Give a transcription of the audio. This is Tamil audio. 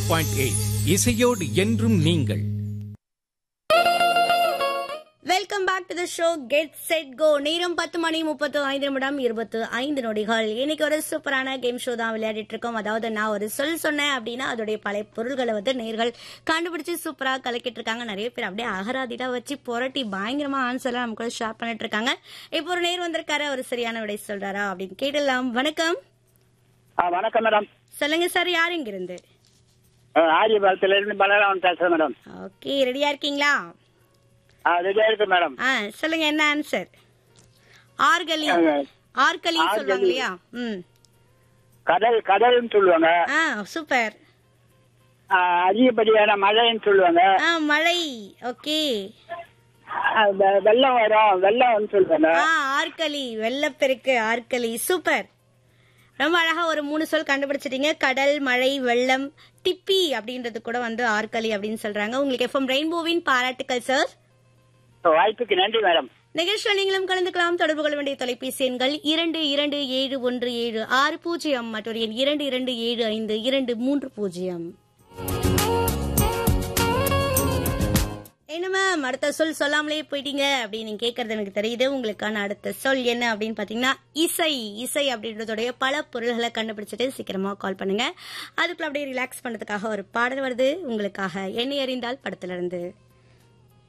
பாயிண்ட் எயிட் இசையோடு என்றும் நீங்கள் welcome back to the show get set go நேரம் பத்து மணி முப்பத்து ஐந்து நிமிடம் இருபத்து ஐந்து நொடிகள் இன்னைக்கு ஒரு சூப்பரான கேம் ஷோ தான் விளையாடிட்டு இருக்கோம் அதாவது நான் ஒரு சொல் சொன்னேன் அப்படின்னா அதோடைய பழைய பொருள்களை வந்து நேர்கள் கண்டுபிடிச்சு சூப்பரா கலக்கிட்டு இருக்காங்க நிறைய பேர் அப்படியே அகராதிடா வச்சு புரட்டி பயங்கரமா ஆன்சர்லாம் நம்ம கூட ஷேர் பண்ணிட்டு இருக்காங்க இப்போ ஒரு நேர் வந்திருக்காரு அவர் சரியான விடை சொல்றாரா அப்படின்னு கேட்டலாம் வணக்கம் ஆ வணக்கம் மேடம் சொல்லுங்க சார் யார் இங்க இருந்து ஆரியபாளத்துல இருந்து பலராமன் பேசுறேன் மேடம் ஓகே ரெடியா இருக்கீங்களா ஆ ரெடியா இருக்கு மேடம் ஆ சொல்லுங்க என்ன ஆன்சர் ஆர்கலி ஆர்கலி ஆர்கலி. சொல்லுவாங்க இல்லையா ம் கடல் கடல்னு சொல்லுவாங்க ஆ சூப்பர் ஆ, அதிகப்படியான மழைன்னு சொல்லுவாங்க ஆ மழை ஓகே ஆ, வெ- வெள்ளம் வரும் வெள்ளம்னு சொல்லுவாங்க ஆ ஆற்களி வெள்ளப்பெருக்கு ஆற்களி சூப்பர் ரொம்ப அழகா ஒரு மூணு சொல் கண்டுபிடிச்சிட்டீங்க கடல் மழை வெள்ளம் திப்பி அப்படின்றது கூட வந்து ஆற்களி அப்படின்னு சொல்றாங்க உங்களுக்கு எஃப்எம் ரெயின்போவின் பாராட்டுக்கள் சார் வாய்ப்புக்கு நன்றி மேடம் நிகழ்ச்சியில் நீங்களும் கலந்துக்கலாம் தொடர்பு கொள்ள வேண்டிய தொலைபேசி எண்கள் இரண்டு இரண்டு ஏழு ஒன்று ஏழு ஆறு பூஜ்ஜியம் மற்றொரு எண் இரண்டு இரண்டு ஏழு ஐந்து இரண்டு மூன்று பூஜ்ஜியம் என்ன மேம் அடுத்த சொல் சொல்லாமலே போயிட்டீங்க அப்படின்னு நீங்க கேட்கறது எனக்கு தெரியுது உங்களுக்கான அடுத்த சொல் என்ன அப்படின்னு பாத்தீங்கன்னா இசை இசை அப்படின்றதுடைய பல பொருள்களை கண்டுபிடிச்சிட்டு சீக்கிரமா கால் பண்ணுங்க அதுக்குள்ள அப்படியே ரிலாக்ஸ் பண்ணதுக்காக ஒரு பாடல் வருது உங்களுக்காக எண்ணெய் அறிந்தால் படத்துல இருந்து